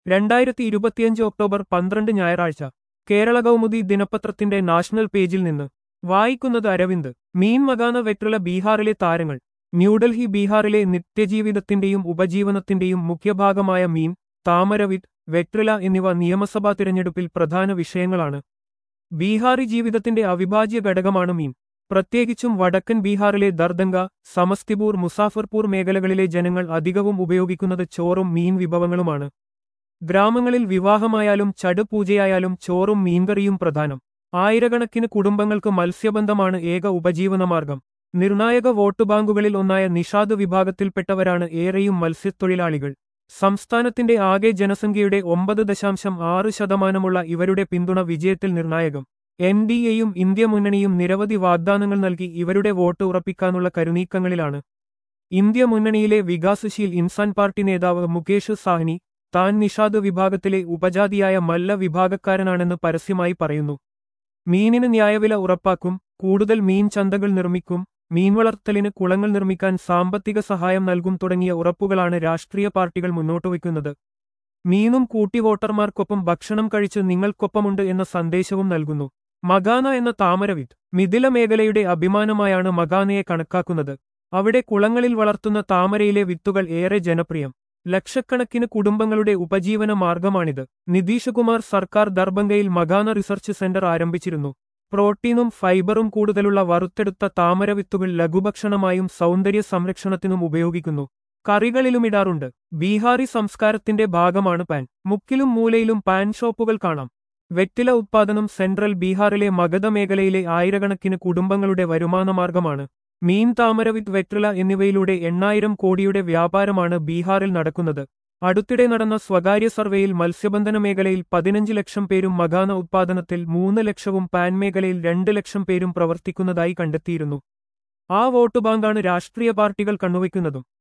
രണ്ടായിരത്തി ഇരുപത്തിയഞ്ച് ഒക്ടോബർ പന്ത്രണ്ട് ഞായറാഴ്ച കേരള കൗമുദി ദിനപത്രത്തിന്റെ നാഷണൽ പേജിൽ നിന്ന് വായിക്കുന്നത് അരവിന്ദ് മീൻ മകാന വെറ്റുള്ള ബീഹാറിലെ താരങ്ങൾ ന്യൂഡൽഹി ബീഹാറിലെ നിത്യജീവിതത്തിന്റെയും ഉപജീവനത്തിന്റെയും മുഖ്യഭാഗമായ മീൻ താമരവിത്ത് വെട്രില എന്നിവ നിയമസഭാ തിരഞ്ഞെടുപ്പിൽ പ്രധാന വിഷയങ്ങളാണ് ബീഹാറി ജീവിതത്തിന്റെ അവിഭാജ്യ ഘടകമാണ് മീൻ പ്രത്യേകിച്ചും വടക്കൻ ബീഹാറിലെ ദർദംഗ സമസ്തിപൂർ മുസാഫർപൂർ മേഖലകളിലെ ജനങ്ങൾ അധികവും ഉപയോഗിക്കുന്നത് ചോറും മീൻ വിഭവങ്ങളുമാണ് ഗ്രാമങ്ങളിൽ വിവാഹമായാലും ചടുപൂജയായാലും ചോറും മീൻകറിയും പ്രധാനം ആയിരക്കണക്കിന് കുടുംബങ്ങൾക്ക് മത്സ്യബന്ധമാണ് ഏക ഉപജീവനമാർഗം നിർണായക വോട്ട് ബാങ്കുകളിൽ ഒന്നായ നിഷാദ് വിഭാഗത്തിൽപ്പെട്ടവരാണ് ഏറെയും മത്സ്യത്തൊഴിലാളികൾ സംസ്ഥാനത്തിന്റെ ആകെ ജനസംഖ്യയുടെ ഒമ്പത് ദശാംശം ആറ് ശതമാനമുള്ള ഇവരുടെ പിന്തുണ വിജയത്തിൽ നിർണായകം എൻ ഡി എയും ഇന്ത്യ മുന്നണിയും നിരവധി വാഗ്ദാനങ്ങൾ നൽകി ഇവരുടെ വോട്ട് ഉറപ്പിക്കാനുള്ള കരുനീക്കങ്ങളിലാണ് ഇന്ത്യ മുന്നണിയിലെ വികാസശീൽ ഇൻസാൻ പാർട്ടി നേതാവ് മുകേഷ് സാഹ്നി താൻ നിഷാദ് വിഭാഗത്തിലെ ഉപജാതിയായ മല്ല വിഭാഗക്കാരനാണെന്ന് പരസ്യമായി പറയുന്നു മീനിന് ന്യായവില ഉറപ്പാക്കും കൂടുതൽ മീൻ ചന്തകൾ നിർമ്മിക്കും മീൻ വളർത്തലിന് കുളങ്ങൾ നിർമ്മിക്കാൻ സാമ്പത്തിക സഹായം നൽകും തുടങ്ങിയ ഉറപ്പുകളാണ് രാഷ്ട്രീയ പാർട്ടികൾ മുന്നോട്ടുവയ്ക്കുന്നത് മീനും കൂട്ടി വോട്ടർമാർക്കൊപ്പം ഭക്ഷണം കഴിച്ച് നിങ്ങൾക്കൊപ്പമുണ്ട് എന്ന സന്ദേശവും നൽകുന്നു മഗാന എന്ന താമരവിത്ത് മിഥില മേഖലയുടെ അഭിമാനമായാണ് മഗാനയെ കണക്കാക്കുന്നത് അവിടെ കുളങ്ങളിൽ വളർത്തുന്ന താമരയിലെ വിത്തുകൾ ഏറെ ജനപ്രിയം ലക്ഷക്കണക്കിന് കുടുംബങ്ങളുടെ ഉപജീവന മാർഗമാണിത് നിതീഷ് കുമാർ സർക്കാർ ദർബംഗയിൽ മഗാന റിസർച്ച് സെന്റർ ആരംഭിച്ചിരുന്നു പ്രോട്ടീനും ഫൈബറും കൂടുതലുള്ള വറുത്തെടുത്ത താമരവിത്തുകൾ ലഘുഭക്ഷണമായും സൗന്ദര്യ സംരക്ഷണത്തിനും ഉപയോഗിക്കുന്നു കറികളിലുമിടാറുണ്ട് ബീഹാറി സംസ്കാരത്തിന്റെ ഭാഗമാണ് പാൻ മുക്കിലും മൂലയിലും പാൻ ഷോപ്പുകൾ കാണാം വെറ്റില ഉത്പാദനം സെൻട്രൽ ബീഹാറിലെ മഗധ മേഖലയിലെ ആയിരക്കണക്കിന് കുടുംബങ്ങളുടെ വരുമാനമാർഗമാണ് മീൻ താമരവിത്ത് വെറ്റില എന്നിവയിലൂടെ എണ്ണായിരം കോടിയുടെ വ്യാപാരമാണ് ബീഹാറിൽ നടക്കുന്നത് അടുത്തിടെ നടന്ന സ്വകാര്യ സർവേയിൽ മത്സ്യബന്ധന മേഖലയിൽ പതിനഞ്ച് ലക്ഷം പേരും മഗാന ഉത്പാദനത്തിൽ മൂന്ന് ലക്ഷവും പാൻ മേഖലയിൽ രണ്ട് ലക്ഷം പേരും പ്രവർത്തിക്കുന്നതായി കണ്ടെത്തിയിരുന്നു ആ വോട്ട് ബാങ്കാണ് രാഷ്ട്രീയ പാർട്ടികൾ കണ്ണുവയ്ക്കുന്നതും